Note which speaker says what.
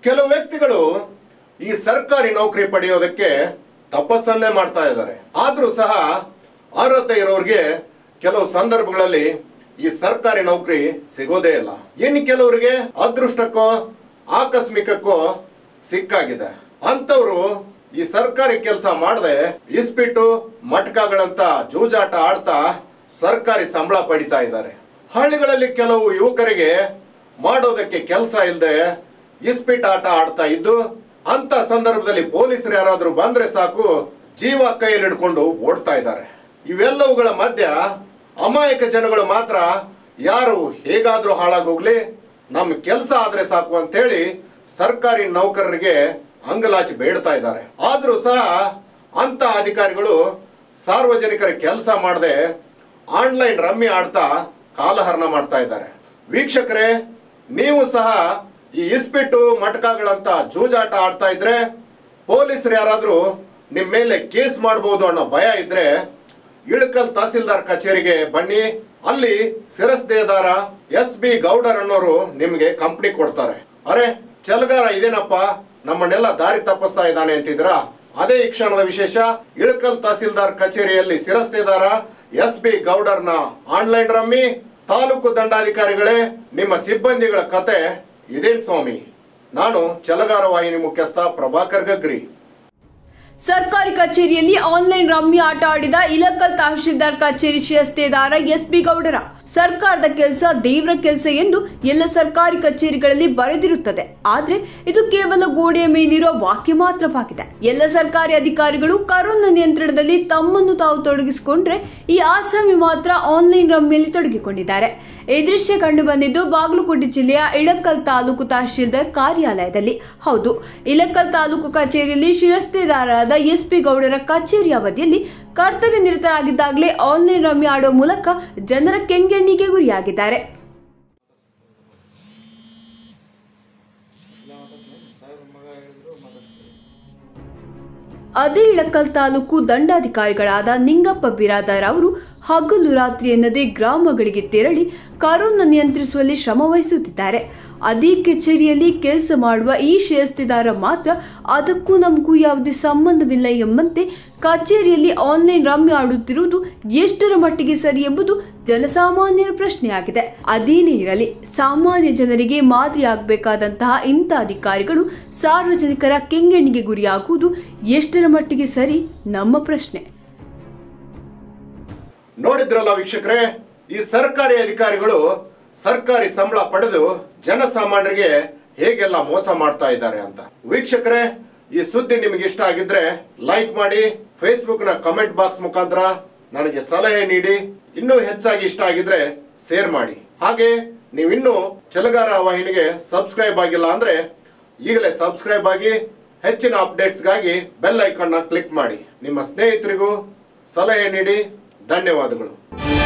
Speaker 1: ಕೆಲವು ವ್ಯಕ್ತಿಗಳು ಈ ಸರ್ಕಾರಿ ನೌಕರಿ ಪಡೆಯೋದಕ್ಕೆ ತಪಸ್ಸನ್ನೇ ಮಾಡ್ತಾ ಇದ್ದಾರೆ ಆದ್ರೂ ಸಹ ಅರ್ಹತೆ ಇರೋರಿಗೆ ಕೆಲವು ಸಂದರ್ಭಗಳಲ್ಲಿ ಈ ಸರ್ಕಾರಿ ನೌಕರಿ ಸಿಗೋದೇ ಇಲ್ಲ ಇನ್ನು ಕೆಲವರಿಗೆ ಅದೃಷ್ಟಕ್ಕೋ ಆಕಸ್ಮಿಕಕ್ಕೋ ಸಿಕ್ಕಾಗಿದೆ ಅಂತವ್ರು ಈ ಸರ್ಕಾರಿ ಕೆಲಸ ಮಾಡದೆ ಇಸ್ಪಿಟ್ಟು ಮಟ್ಕಗಳಂತ ಜೂಜಾಟ ಆಡ್ತಾ ಸರ್ಕಾರಿ ಸಂಬಳ ಪಡಿತಾ ಇದ್ದಾರೆ ಹಳ್ಳಿಗಳಲ್ಲಿ ಕೆಲವು ಯುವಕರಿಗೆ ಮಾಡೋದಕ್ಕೆ ಕೆಲಸ ಇಲ್ಲದೆ ಇಸ್ಪಿಟ್ ಆಟ ಆಡ್ತಾ ಇದ್ದು ಅಂತ ಸಂದರ್ಭದಲ್ಲಿ ಪೊಲೀಸರು ಯಾರಾದ್ರೂ ಬಂದ್ರೆ ಸಾಕು ಜೀವ ಕೈಯಲ್ಲಿ ಹಿಡ್ಕೊಂಡು ಓಡ್ತಾ ಇದ್ದಾರೆ ಇವೆಲ್ಲವುಗಳ ಮಧ್ಯ ಅಮಾಯಕ ಜನಗಳು ಮಾತ್ರ ಯಾರು ಹೇಗಾದ್ರೂ ಹಾಳಾಗೋಗ್ಲಿ ನಮ್ ಕೆಲಸ ಆದ್ರೆ ಸಾಕು ಅಂತೇಳಿ ಸರ್ಕಾರಿ ನೌಕರರಿಗೆ ಅಂಗಲಾಚಿ ಬೇಡ್ತಾ ಇದ್ದಾರೆ ಆದ್ರೂ ಸಹ ಅಂತ ಅಧಿಕಾರಿಗಳು ಸಾರ್ವಜನಿಕರ ಕೆಲಸ ಮಾಡದೆ ಆನ್ಲೈನ್ ರಮ್ಮಿ ಆಡ್ತಾ ಕಾಲಹರಣ ಮಾಡ್ತಾ ಇದ್ದಾರೆ ವೀಕ್ಷಕರೇ ನೀವು ಸಹ ಈ ಇಸ್ಪಿಟ್ಟು ಮಟ್ಕಗಳಂತ ಜೂಜಾಟ ಆಡ್ತಾ ಇದ್ರೆ ಪೊಲೀಸರು ಯಾರಾದ್ರೂ ನಿಮ್ಮ ಮೇಲೆ ಕೇಸ್ ಮಾಡಬಹುದು ಅನ್ನೋ ಭಯ ಇದ್ರೆ ಇಳಕಲ್ ತಹಸೀಲ್ದಾರ್ ಕಚೇರಿಗೆ ಬನ್ನಿ ಅಲ್ಲಿ ಶಿರಸ್ದೇದಾರ ಎಸ್ ಬಿ ಗೌಡರ್ ಅನ್ನೋರು ನಿಮ್ಗೆ ಕಂಪ್ನಿ ಕೊಡ್ತಾರೆ ಅರೆ ಚಲಗಾರ ಇದೇನಪ್ಪ ನಮ್ಮನ್ನೆಲ್ಲ ದಾರಿ ತಪ್ಪಿಸ್ತಾ ಇದ್ದಾನೆ ಅಂತಿದ್ರಾ ಅದೇ ಈ ಕ್ಷಣದ ವಿಶೇಷ ಇಳಕಲ್ ತಹಸೀಲ್ದಾರ್ ಕಚೇರಿಯಲ್ಲಿ ಶಿರಸ್ತೆದಾರ ಎಸ್ ಬಿ ಗೌಡರ್ನ ಆನ್ಲೈನ್ ರಮ್ಮಿ ತಾಲೂಕು ದಂಡಾಧಿಕಾರಿಗಳೇ ನಿಮ್ಮ ಸಿಬ್ಬಂದಿಗಳ ಕತೆ ಇದೇನ್ ಸ್ವಾಮಿ ನಾನು ಚಲಗಾರ ವಾಹಿನಿ ಮುಖ್ಯಸ್ಥ ಪ್ರಭಾಕರ್ ಗಗ್ರಿ
Speaker 2: ಸರ್ಕಾರಿ ಕಚೇರಿಯಲ್ಲಿ ಆನ್ಲೈನ್ ರಮ್ಮಿ ಆಟ ಆಡಿದ ಇಲಕಲ್ ತಹಶೀಲ್ದಾರ್ ಕಚೇರಿ ಶಿರಸ್ತೆದಾರ ಎಸ್ ಬಿ ಗೌಡರ ಸರ್ಕಾರದ ಕೆಲಸ ದೇವರ ಕೆಲಸ ಎಂದು ಎಲ್ಲ ಸರ್ಕಾರಿ ಕಚೇರಿಗಳಲ್ಲಿ ಬರೆದಿರುತ್ತದೆ ಆದ್ರೆ ಇದು ಕೇವಲ ಗೋಡೆಯ ಮೇಲಿರೋ ವಾಕ್ಯ ಮಾತ್ರವಾಗಿದೆ ಎಲ್ಲ ಸರ್ಕಾರಿ ಅಧಿಕಾರಿಗಳು ಕರೋನಾ ನಿಯಂತ್ರಣದಲ್ಲಿ ತಮ್ಮನ್ನು ತಾವು ತೊಡಗಿಸಿಕೊಂಡ್ರೆ ಈ ಆಸಾಮಿ ಮಾತ್ರ ಆನ್ಲೈನ್ ರಮ್ಮಿಯಲ್ಲಿ ತೊಡಗಿಕೊಂಡಿದ್ದಾರೆ ಈ ದೃಶ್ಯ ಕಂಡು ಬಂದಿದ್ದು ಬಾಗಲಕೋಟೆ ಜಿಲ್ಲೆಯ ಇಳಕಲ್ ತಾಲೂಕು ತಹಶೀಲ್ದಾರ್ ಕಾರ್ಯಾಲಯದಲ್ಲಿ ಹೌದು ಇಳಕಲ್ ತಾಲೂಕು ಕಚೇರಿಯಲ್ಲಿ ಶಿರಸ್ತೆದಾರರಾದ ಎಸ್ ಪಿ ಗೌಡರ ಕಚೇರಿ ಅವಧಿಯಲ್ಲಿ ಕರ್ತವ್ಯ ನಿರತರಾಗಿದ್ದಾಗಲೇ ಆನ್ಲೈನ್ ರಮ್ಮಿ ಆಡುವ ಮೂಲಕ ಜನರ ಕೆಂಗಣ್ಣಿಗೆ ಗುರಿಯಾಗಿದ್ದಾರೆ ಅದೇ ಇಳಕಲ್ ತಾಲೂಕು ದಂಡಾಧಿಕಾರಿಗಳಾದ ನಿಂಗಪ್ಪ ಬಿರಾದಾರ್ ಅವರು ಹಗಲು ರಾತ್ರಿ ಎನ್ನದೇ ಗ್ರಾಮಗಳಿಗೆ ತೆರಳಿ ಕರೋನಾ ನಿಯಂತ್ರಿಸುವಲ್ಲಿ ಶ್ರಮ ವಹಿಸುತ್ತಿದ್ದಾರೆ ಅದೇ ಕಚೇರಿಯಲ್ಲಿ ಕೆಲಸ ಮಾಡುವ ಈ ಶಿರಸ್ತೆದಾರ ಮಾತ್ರ ಅದಕ್ಕೂ ನಮಗೂ ಯಾವುದೇ ಸಂಬಂಧವಿಲ್ಲ ಎಂಬಂತೆ ಕಚೇರಿಯಲ್ಲಿ ಆನ್ಲೈನ್ ರಮ್ಮಿ ಆಡುತ್ತಿರುವುದು ಎಷ್ಟರ ಮಟ್ಟಿಗೆ ಸರಿ ಎಂಬುದು ಜನಸಾಮಾನ್ಯರ ಪ್ರಶ್ನೆಯಾಗಿದೆ ಅದೇನೇ ಇರಲಿ ಸಾಮಾನ್ಯ ಜನರಿಗೆ ಮಾದರಿಯಾಗಬೇಕಾದಂತಹ ಇಂಥ ಅಧಿಕಾರಿಗಳು ಸಾರ್ವಜನಿಕರ ಕೆಂಗಣ್ಣಿಗೆ ಗುರಿಯಾಗುವುದು ಎಷ್ಟರ ಮಟ್ಟಿಗೆ ಸರಿ ನಮ್ಮ ಪ್ರಶ್ನೆ
Speaker 1: ನೋಡಿದ್ರಲ್ಲ ವೀಕ್ಷಕರೇ ಈ ಸರ್ಕಾರಿ ಅಧಿಕಾರಿಗಳು ಸರ್ಕಾರಿ ಸಂಬಳ ಪಡೆದು ಜನಸಾಮಾನ್ಯರಿಗೆ ಹೇಗೆಲ್ಲ ಮೋಸ ಮಾಡ್ತಾ ಇದ್ದಾರೆ ಅಂತ ವೀಕ್ಷಕರೇ ಈ ಸುದ್ದಿ ನಿಮಗೆ ಇಷ್ಟ ಆಗಿದ್ರೆ ಲೈಕ್ ಮಾಡಿ ಫೇಸ್ಬುಕ್ ನ ಕಮೆಂಟ್ ಬಾಕ್ಸ್ ಮುಖಾಂತರ ನನಗೆ ಸಲಹೆ ನೀಡಿ ಇನ್ನೂ ಹೆಚ್ಚಾಗಿ ಇಷ್ಟ ಆಗಿದ್ರೆ ಶೇರ್ ಮಾಡಿ ಹಾಗೆ ನೀವಿನ್ನೂ ಚಲಗಾರ ವಾಹಿನಿಗೆ ಸಬ್ಸ್ಕ್ರೈಬ್ ಆಗಿಲ್ಲ ಅಂದ್ರೆ ಈಗಲೇ ಸಬ್ಸ್ಕ್ರೈಬ್ ಆಗಿ ಹೆಚ್ಚಿನ ಅಪ್ಡೇಟ್ಸ್ಗಾಗಿ ಬೆಲ್ ಐಕಾನ್ನ ಕ್ಲಿಕ್ ಮಾಡಿ ನಿಮ್ಮ ಸ್ನೇಹಿತರಿಗೂ ಸಲಹೆ ನೀಡಿ ಧನ್ಯವಾದಗಳು